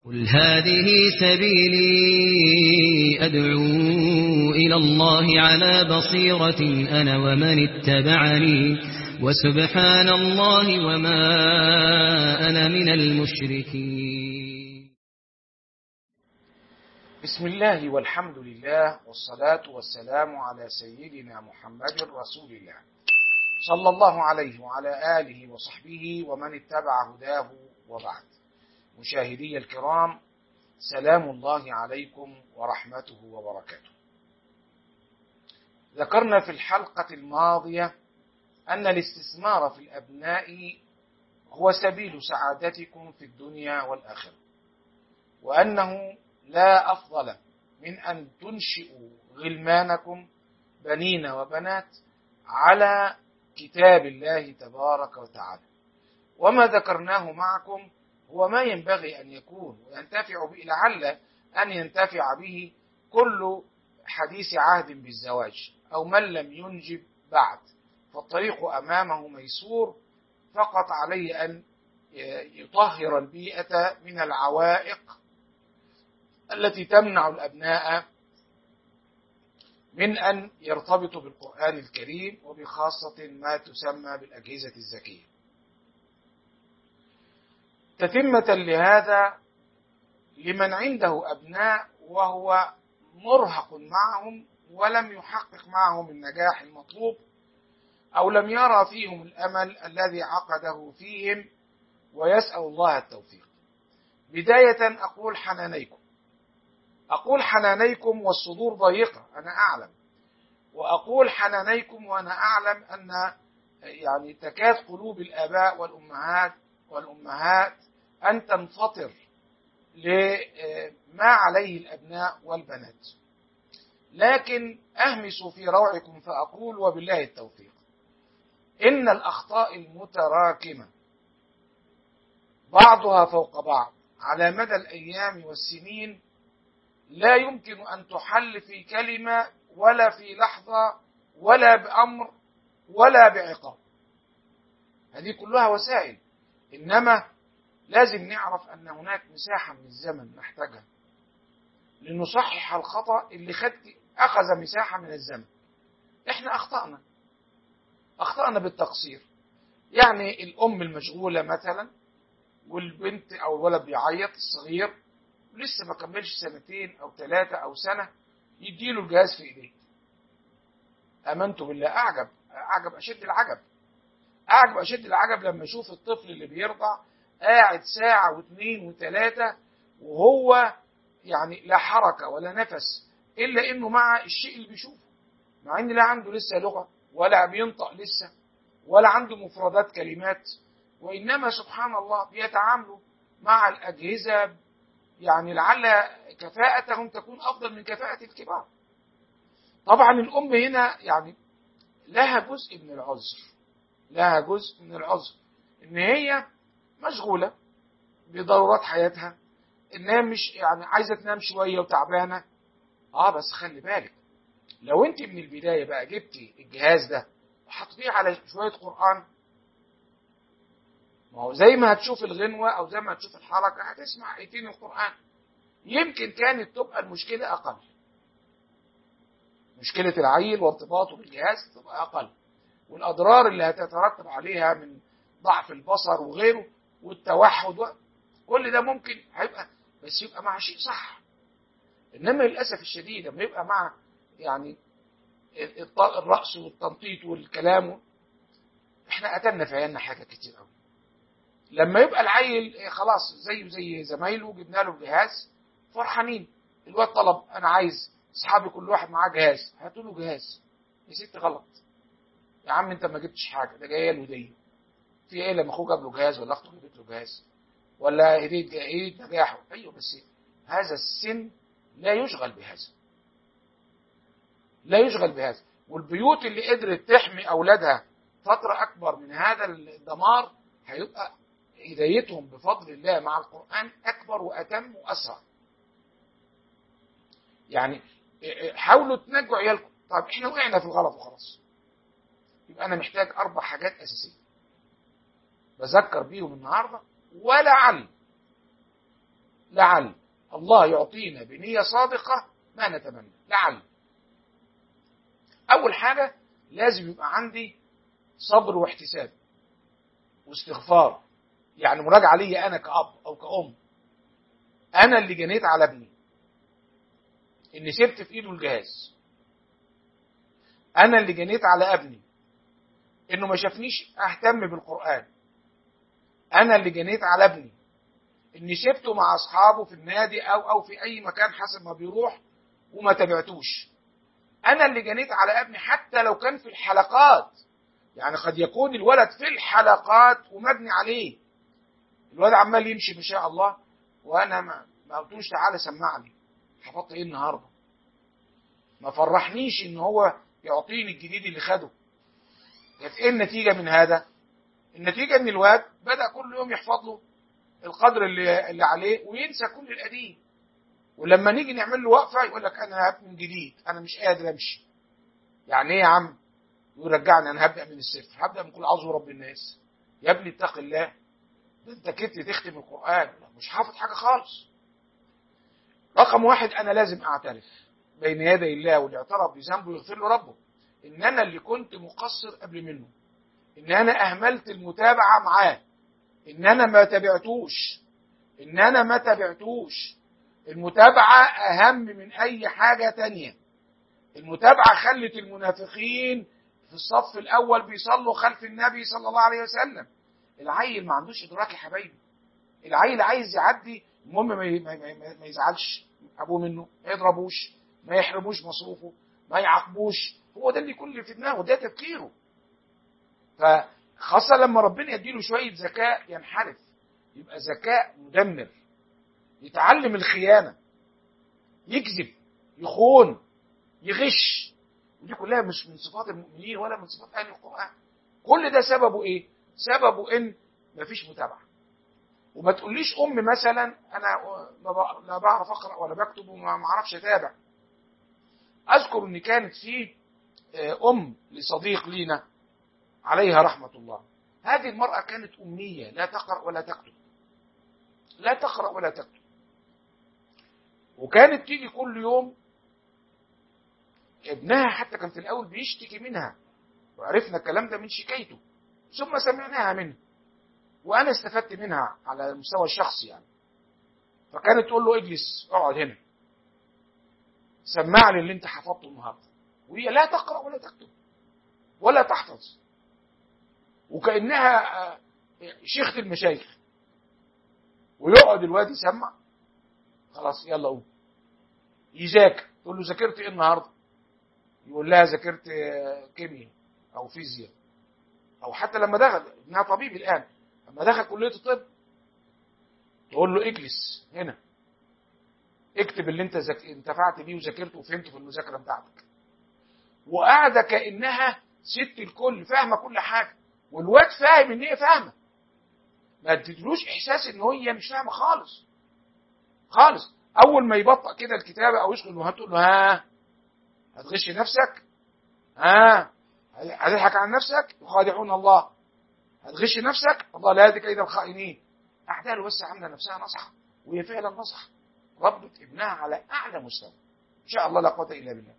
قل هذه سبيلي أدعو إلى الله على بصيرة أنا ومن اتبعني وسبحان الله وما أنا من المشركين بسم الله والحمد لله والصلاة والسلام على سيدنا محمد رسول الله صلى الله عليه وعلى آله وصحبه ومن اتبع هداه وبعد مشاهدي الكرام سلام الله عليكم ورحمته وبركاته ذكرنا في الحلقة الماضية أن الاستثمار في الأبناء هو سبيل سعادتكم في الدنيا والآخرة وأنه لا أفضل من أن تنشئوا غلمانكم بنين وبنات على كتاب الله تبارك وتعالى وما ذكرناه معكم هو ما ينبغي أن يكون وينتفع به لعل أن ينتفع به كل حديث عهد بالزواج أو من لم ينجب بعد فالطريق أمامه ميسور فقط عليه أن يطهر البيئة من العوائق التي تمنع الأبناء من أن يرتبطوا بالقرآن الكريم وبخاصة ما تسمى بالأجهزة الذكية تتمة لهذا لمن عنده أبناء وهو مرهق معهم ولم يحقق معهم النجاح المطلوب أو لم يرى فيهم الأمل الذي عقده فيهم ويسأل الله التوفيق بداية أقول حنانيكم أقول حنانيكم والصدور ضيقة أنا أعلم وأقول حنانيكم وأنا أعلم أن يعني تكاد قلوب الآباء والأمهات والأمهات أن تنفطر لما عليه الأبناء والبنات لكن أهمس في روعكم فأقول وبالله التوفيق إن الأخطاء المتراكمة بعضها فوق بعض على مدى الأيام والسنين لا يمكن أن تحل في كلمة ولا في لحظة ولا بأمر ولا بعقاب هذه كلها وسائل إنما لازم نعرف أن هناك مساحة من الزمن نحتاجها لنصحح الخطأ اللي خد أخذ مساحة من الزمن إحنا أخطأنا أخطأنا بالتقصير يعني الأم المشغولة مثلا والبنت أو الولد بيعيط الصغير لسه ما كملش سنتين أو ثلاثة أو سنة يديله الجهاز في إيديه آمنت بالله أعجب أعجب أشد العجب أعجب أشد العجب لما أشوف الطفل اللي بيرضع قاعد ساعة واثنين وثلاثة وهو يعني لا حركة ولا نفس إلا إنه مع الشيء اللي بيشوفه مع إن لا عنده لسه لغة ولا بينطق لسه ولا عنده مفردات كلمات وإنما سبحان الله بيتعاملوا مع الأجهزة يعني لعل كفاءتهم تكون أفضل من كفاءة الكبار طبعا الأم هنا يعني لها جزء من العذر لها جزء من العذر إن هي مشغولة بضرورات حياتها إنها مش يعني عايزة تنام شوية وتعبانة آه بس خلي بالك لو أنت من البداية بقى جبتي الجهاز ده وحطيتيه على شوية قرآن ما هو زي ما هتشوف الغنوة أو زي ما هتشوف الحركة هتسمع آيتين القرآن يمكن كانت تبقى المشكلة أقل مشكلة العيل وارتباطه بالجهاز تبقى أقل والأضرار اللي هتترتب عليها من ضعف البصر وغيره والتوحد و... كل ده ممكن هيبقى بس يبقى مع شيء صح إنما للأسف الشديد لما يبقى مع يعني الرأس والتنطيط والكلام احنا قتلنا في عيالنا حاجة كتير قوي لما يبقى العيل خلاص زيه زي زمايله جبنا له جهاز فرحانين الواد طلب انا عايز اصحابي كل واحد معاه جهاز هاتوا له جهاز يا ست غلط يا عم انت ما جبتش حاجه ده جايه له هديه في ايه لما اخوه جاب له جهاز ولا اخته جابت له جهاز ولا هديه ايه نجاحه ايوه بس هذا السن لا يشغل بهذا لا يشغل بهذا والبيوت اللي قدرت تحمي اولادها فتره اكبر من هذا الدمار هيبقى هدايتهم بفضل الله مع القرآن أكبر وأتم وأسرع يعني حاولوا تنجوا عيالكم طيب احنا وقعنا في الغلط وخلاص يبقى أنا محتاج أربع حاجات أساسية بذكر بيهم النهاردة ولعل لعل الله يعطينا بنية صادقة ما نتمنى لعل أول حاجة لازم يبقى عندي صبر واحتساب واستغفار يعني مراجعة لي أنا كأب أو كأم أنا اللي جنيت على ابني إني سبت في إيده الجهاز أنا اللي جنيت على ابني إنه ما شافنيش أهتم بالقرآن أنا اللي جنيت على ابني إني سبته مع أصحابه في النادي أو أو في أي مكان حسب ما بيروح وما تابعتوش أنا اللي جنيت على ابني حتى لو كان في الحلقات يعني قد يكون الولد في الحلقات ومبني عليه الولد عمال يمشي ما شاء الله وانا ما ما قلتلوش تعالى سمعني حفظت ايه النهارده ما فرحنيش ان هو يعطيني الجديد اللي خده كانت ايه النتيجه من هذا النتيجه ان الواد بدا كل يوم يحفظ له القدر اللي, اللي عليه وينسى كل القديم ولما نيجي نعمل له وقفه يقول لك انا هبدا من جديد انا مش قادر امشي يعني ايه يا عم يرجعني انا هبدا من الصفر هبدا من كل اعوذ برب الناس يا ابني اتق الله ده انت كنت تختم القران مش حافظ حاجه خالص رقم واحد انا لازم اعترف بين يدي الله واللي اعترف بذنبه يغفر له ربه ان انا اللي كنت مقصر قبل منه ان انا اهملت المتابعه معاه ان انا ما تابعتوش ان انا ما تابعتوش المتابعه اهم من اي حاجه تانية المتابعه خلت المنافقين في الصف الاول بيصلوا خلف النبي صلى الله عليه وسلم العيل ما عندوش ادراك يا حبايبي العيل عايز يعدي المهم ما, ما, ما, ما يزعلش ابوه منه ما يضربوش ما يحرموش مصروفه ما يعاقبوش هو ده اللي كل في دماغه ده تفكيره فخاصة لما ربنا يديله شوية ذكاء ينحرف يبقى ذكاء مدمر يتعلم الخيانة يكذب يخون يغش ودي كلها مش من صفات المؤمنين ولا من صفات اهل القران كل ده سببه ايه سببه ان مفيش متابعه وما تقوليش ام مثلا انا لا بعرف اقرا ولا بكتب وما اعرفش اتابع اذكر ان كانت في ام لصديق لينا عليها رحمه الله هذه المراه كانت اميه لا تقرا ولا تكتب لا تقرا ولا تكتب وكانت تيجي كل يوم ابنها حتى كان في الاول بيشتكي منها وعرفنا الكلام ده من شكايته ثم سمعناها منه وانا استفدت منها على المستوى الشخصي يعني فكانت تقول له اجلس اقعد هنا سمعني اللي انت حفظته النهارده وهي لا تقرا ولا تكتب ولا تحفظ وكانها شيخه المشايخ ويقعد الواد يسمع خلاص يلا قوم يذاكر تقول له ذاكرت ايه النهارده يقول لها ذاكرت كيمياء او فيزياء او حتى لما دخل ابنها طبيب الان لما دخل كليه الطب تقول له اجلس هنا اكتب اللي انت زك... انتفعت بيه وذاكرته وفهمته في المذاكره بتاعتك وقاعده كانها ست الكل فاهمه كل حاجه والواد فاهم ان هي فاهمه ما اديتلوش احساس ان هي مش فاهمه خالص خالص اول ما يبطأ كده الكتابه او يشغل هتقول له ها هتغش نفسك ها هتضحك عن نفسك يخادعون الله هتغش نفسك الله لا يهدي كيد الخائنين اعداله بس عامله نفسها نصح وهي فعلا نصح ربت ابنها على اعلى مستوى ان شاء الله لا قوه الا بالله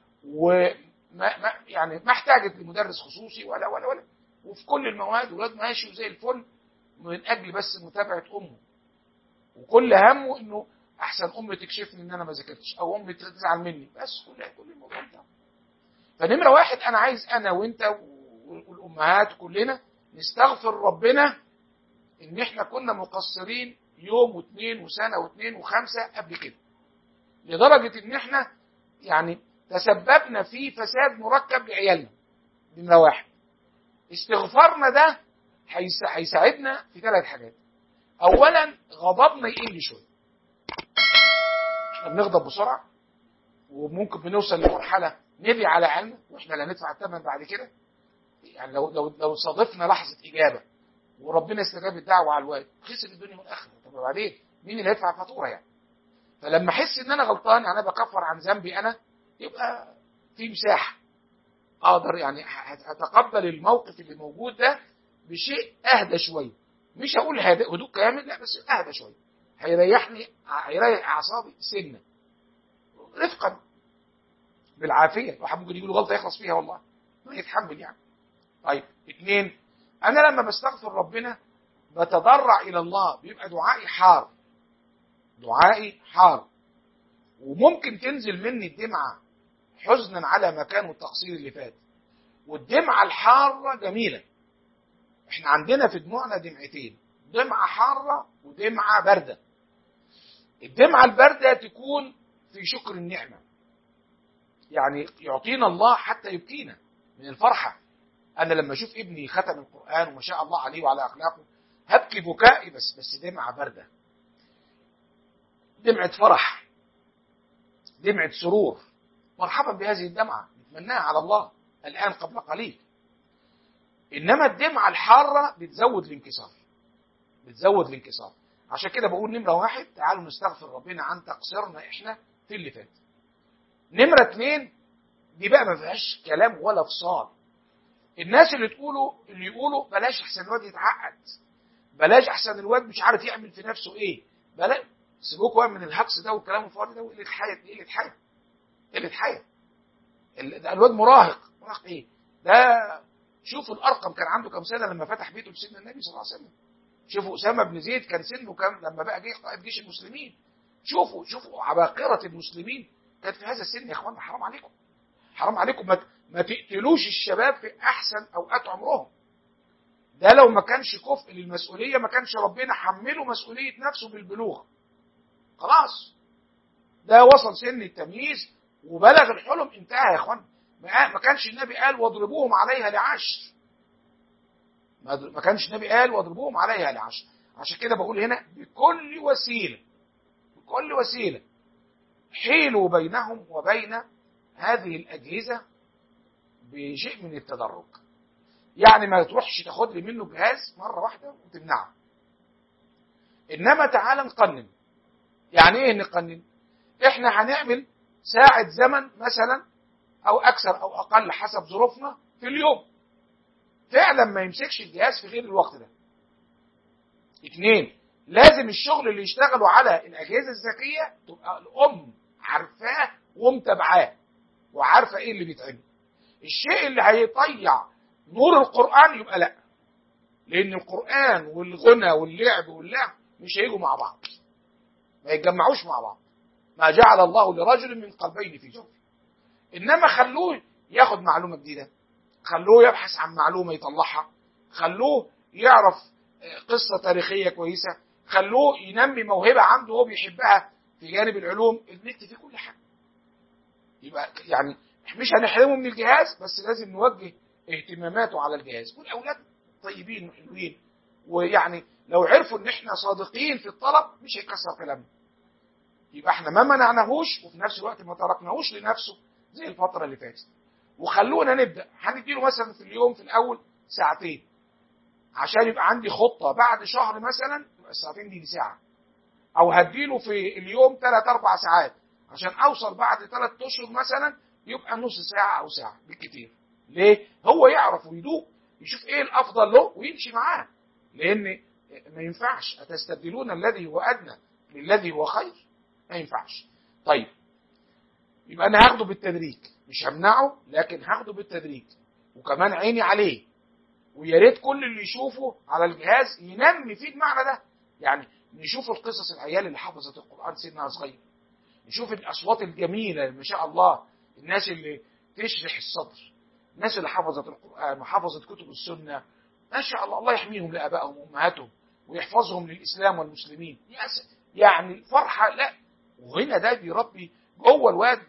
وما ما يعني ما احتاجت لمدرس خصوصي ولا ولا ولا وفي كل المواد ولاد ماشي وزي الفل من اجل بس متابعه امه وكل همه انه احسن ام تكشفني ان انا ما ذاكرتش او ام تزعل مني بس كل كل الموضوع ده فنمره واحد انا عايز انا وانت والامهات كلنا نستغفر ربنا ان احنا كنا مقصرين يوم واثنين وسنه واثنين وخمسه قبل كده لدرجه ان احنا يعني تسببنا في فساد مركب لعيالنا نمره واحد استغفارنا ده هيساعدنا في ثلاث حاجات اولا غضبنا يقل شويه احنا بنغضب بسرعه وممكن بنوصل لمرحله ندعي على علم واحنا لا ندفع الثمن بعد كده يعني لو لو لو صادفنا لحظه اجابه وربنا استجاب الدعوه على الوقت خسر الدنيا والاخره طب وبعدين مين اللي هيدفع الفاتوره يعني فلما احس ان انا غلطان يعني انا بكفر عن ذنبي انا يبقى في مساحه اقدر يعني اتقبل الموقف اللي موجود ده بشيء اهدى شويه مش هقول هدوء كامل لا بس اهدى شويه هيريحني هيريح اعصابي سنه رفقا بالعافيه الواحد ممكن يقول غلطه يخلص فيها والله ما يتحمل يعني طيب اثنين انا لما بستغفر ربنا بتضرع الى الله بيبقى دعائي حار دعائي حار وممكن تنزل مني الدمعه حزنا على ما كان والتقصير اللي فات والدمعه الحاره جميله احنا عندنا في دموعنا دمعتين دمعه حاره ودمعه بارده الدمعه البارده تكون في شكر النعمه يعني يعطينا الله حتى يبكينا من الفرحه انا لما اشوف ابني ختم القران وما شاء الله عليه وعلى اخلاقه هبكي بكائي بس بس دمعه بارده دمعه فرح دمعه سرور مرحبا بهذه الدمعه نتمناها على الله الان قبل قليل انما الدمعه الحاره بتزود الانكسار بتزود الانكسار عشان كده بقول نمره واحد تعالوا نستغفر ربنا عن تقصيرنا احنا في اللي فات نمره اتنين دي بقى ما فيهاش كلام ولا فصال الناس اللي تقولوا اللي يقولوا بلاش احسن الواد يتعقد بلاش احسن الواد مش عارف يعمل في نفسه ايه بلاش سيبوكوا من الهجص ده والكلام الفاضي ده وقله حياه قله حياه قله حياه ده الواد مراهق مراهق ايه ده شوفوا الارقم كان عنده كام سنه لما فتح بيته لسيدنا النبي صلى الله عليه وسلم شوفوا اسامه بن زيد كان سنه كام لما بقى جه قائد جيش المسلمين شوفوا شوفوا عباقره المسلمين كانت في هذا السن يا اخوانا حرام عليكم حرام عليكم ما ما تقتلوش الشباب في احسن اوقات عمرهم ده لو ما كانش كفء للمسؤوليه ما كانش ربنا حمله مسؤوليه نفسه بالبلوغ خلاص ده وصل سن التمييز وبلغ الحلم انتهى يا اخوان ما كانش النبي قال واضربوهم عليها لعشر ما كانش النبي قال واضربوهم عليها لعشر عشان كده بقول هنا بكل وسيله بكل وسيله حيلوا بينهم وبين هذه الاجهزه بشيء من التدرج يعني ما تروحش تاخد لي منه جهاز مره واحده وتمنعه انما تعال نقنن يعني ايه نقنن احنا هنعمل ساعه زمن مثلا او اكثر او اقل حسب ظروفنا في اليوم فعلا ما يمسكش الجهاز في غير الوقت ده اثنين لازم الشغل اللي يشتغلوا على الاجهزه الذكيه تبقى الام عارفاه ومتابعاه وعارفه ايه اللي بيتعمل الشيء اللي هيطيع نور القران يبقى لا لان القران والغنى واللعب واللعب مش هيجوا مع بعض ما يتجمعوش مع بعض ما جعل الله لرجل من قلبين في جوفه انما خلوه ياخد معلومه جديده خلوه يبحث عن معلومه يطلعها خلوه يعرف قصه تاريخيه كويسه خلوه ينمي موهبه عنده هو بيحبها في جانب العلوم النت فيه كل حاجه يبقى يعني مش هنحرمه من الجهاز بس لازم نوجه اهتماماته على الجهاز والاولاد طيبين وحلوين ويعني لو عرفوا ان احنا صادقين في الطلب مش هيكسر كلامنا يبقى احنا ما منعناهوش وفي نفس الوقت ما تركناهوش لنفسه زي الفتره اللي فاتت وخلونا نبدا هنديله مثلا في اليوم في الاول ساعتين عشان يبقى عندي خطه بعد شهر مثلا يبقى الساعتين دي, دي ساعه او هديله في اليوم ثلاث اربع ساعات عشان اوصل بعد ثلاث اشهر مثلا يبقى نص ساعه او ساعه بالكثير ليه هو يعرف ويدوق يشوف ايه الافضل له ويمشي معاه لان ما ينفعش اتستبدلون الذي هو ادنى بالذي هو خير ما ينفعش طيب يبقى انا هاخده بالتدريج مش همنعه لكن هاخده بالتدريج وكمان عيني عليه ويا ريت كل اللي يشوفه على الجهاز ينمي فيه المعنى ده يعني نشوف القصص العيال اللي حفظت القران سنها صغير نشوف الاصوات الجميله ما شاء الله الناس اللي تشرح الصدر الناس اللي حفظت القران وحفظت كتب السنه ما شاء الله الله يحميهم لابائهم وامهاتهم ويحفظهم للاسلام والمسلمين يعني فرحه لا وهنا ده بيربي جوه الواد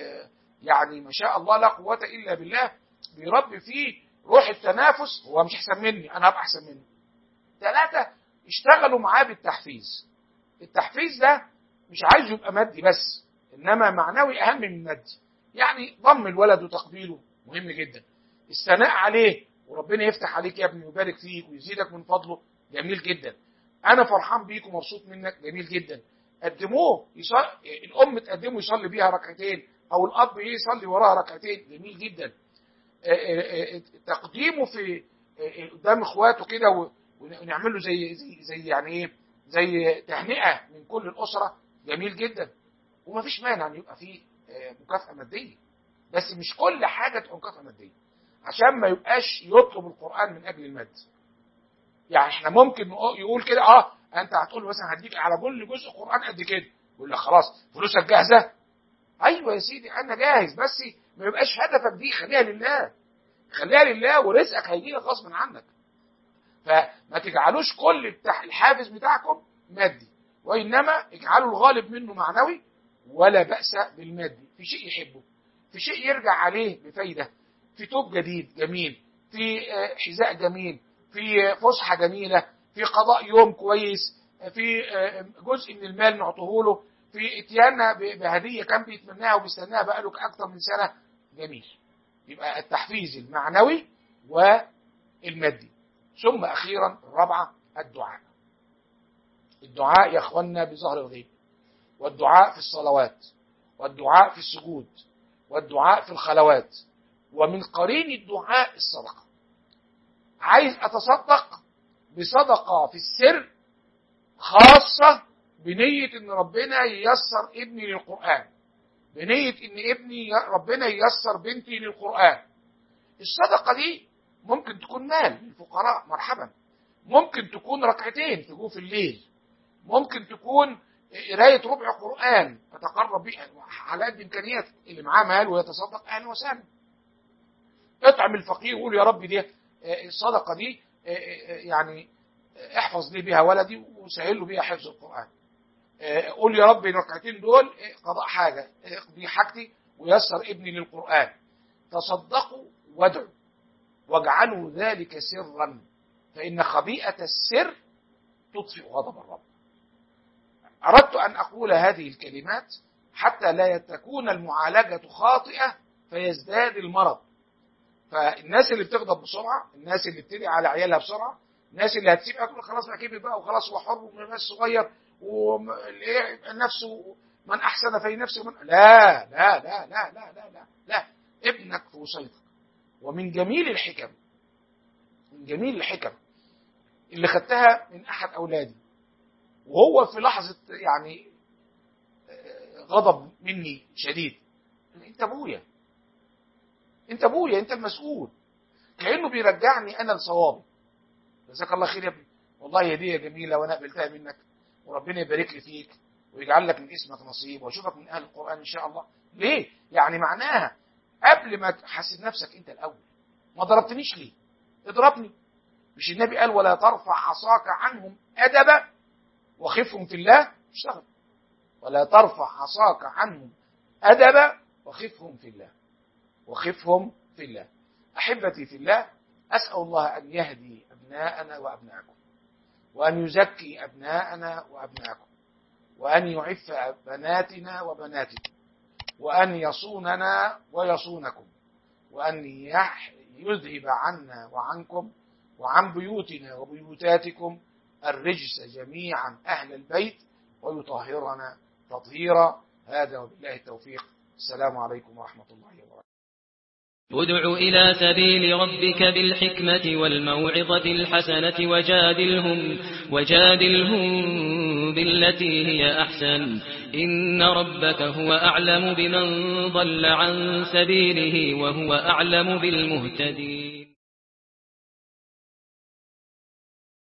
يعني ما شاء الله لا قوه الا بالله بيربي فيه روح التنافس هو مش احسن مني انا هبقى احسن منه ثلاثه اشتغلوا معاه بالتحفيز التحفيز ده مش عايزه يبقى مادي بس انما معنوي اهم من مادي يعني ضم الولد وتقبيله مهم جدا الثناء عليه وربنا يفتح عليك يا ابني ويبارك فيك ويزيدك من فضله جميل جدا انا فرحان بيك ومبسوط منك جميل جدا قدموه يصل... الام تقدمه يصلي بيها ركعتين او الاب يصلي وراها ركعتين جميل جدا تقديمه في قدام اخواته كده ونعمل له زي زي زي يعني ايه زي تهنئة من كل الأسرة جميل جدا ومفيش مانع ان يبقى فيه آه، مكافأة مادية بس مش كل حاجة تبقى مكافأة مادية عشان ما يبقاش يطلب القرآن من أجل المادة يعني احنا ممكن نقو- يقول كده اه انت هتقول له مثلا هديك على كل جزء قرآن قد كده يقول لك خلاص فلوسك جاهزة ايوه يا سيدي انا جاهز بس ما يبقاش هدفك دي خليها لله خليها لله ورزقك هيجي لك غصب عنك فما تجعلوش كل بتاع الحافز بتاعكم مادي وانما اجعلوا الغالب منه معنوي ولا بأس بالمادي في شيء يحبه في شيء يرجع عليه بفايدة في توب جديد جميل في آه، حذاء جميل في آه، فسحة جميلة في قضاء يوم كويس آه، في آه، جزء من المال نعطيه له في اتياننا ب- بهدية كان بيتمناها وبيستناها بقاله أكثر من سنة جميل يبقى التحفيز المعنوي والمادي ثم أخيرا الرابعة الدعاء الدعاء يا أخوانا بظهر الغيب والدعاء في الصلوات والدعاء في السجود والدعاء في الخلوات ومن قرين الدعاء الصدقة عايز أتصدق بصدقة في السر خاصة بنية إن ربنا ييسر ابني للقرآن بنية إن ابني ربنا ييسر بنتي للقرآن الصدقة دي ممكن تكون مال للفقراء مرحبا ممكن تكون ركعتين في جوف الليل ممكن تكون قرايه ربع قران تتقرب به على قد امكانيات اللي معاه مال ويتصدق اهلا وسهلا اطعم الفقير وقول يا رب دي آه، الصدقه دي آه، آه، يعني آه، احفظ لي بها ولدي وسهل له بها حفظ القران آه، قول يا رب الركعتين دول آه، قضاء حاجه آه، اقضي حاجتي ويسر ابني للقران تصدقوا وادعوا واجعلوا ذلك سرا فان خبيئه السر تطفئ غضب الرب أردت أن أقول هذه الكلمات حتى لا تكون المعالجة خاطئة فيزداد المرض فالناس اللي بتغضب بسرعة الناس اللي بتدعي على عيالها بسرعة الناس اللي هتسيب تقول خلاص بقى كبر بقى وخلاص هو حر ومش صغير ونفسه من أحسن في نفسه من لا لا لا لا لا لا لا, لا. ابنك في وصيتك ومن جميل الحكم من جميل الحكم اللي خدتها من أحد أولادي وهو في لحظة يعني آه، غضب مني شديد انت ابويا انت ابويا انت المسؤول كأنه بيرجعني انا لصوابي جزاك الله خير يا ابني والله هدية جميلة وانا قبلتها منك وربنا يبارك لي فيك ويجعل لك من اسمك نصيب واشوفك من اهل القرآن ان شاء الله ليه يعني معناها قبل ما تحاسب نفسك انت الاول ما ضربتنيش ليه اضربني مش النبي قال ولا ترفع عصاك عنهم ادبا وخفهم في الله اشتغل ولا ترفع عصاك عنهم أدبا وخفهم في الله وخفهم في الله أحبتي في الله أسأل الله أن يهدي أبناءنا وأبناءكم وأن يزكي أبناءنا وأبناءكم وأن يعف بناتنا وبناتكم وأن يصوننا ويصونكم وأن يح- يذهب عنا وعنكم وعن بيوتنا وبيوتاتكم الرجس جميعا أهل البيت ويطهرنا تطهيرا هذا وبالله التوفيق السلام عليكم ورحمة الله وبركاته ادع إلى سبيل ربك بالحكمة والموعظة الحسنة وجادلهم وجادلهم بالتي هي أحسن إن ربك هو أعلم بمن ضل عن سبيله وهو أعلم بالمهتدين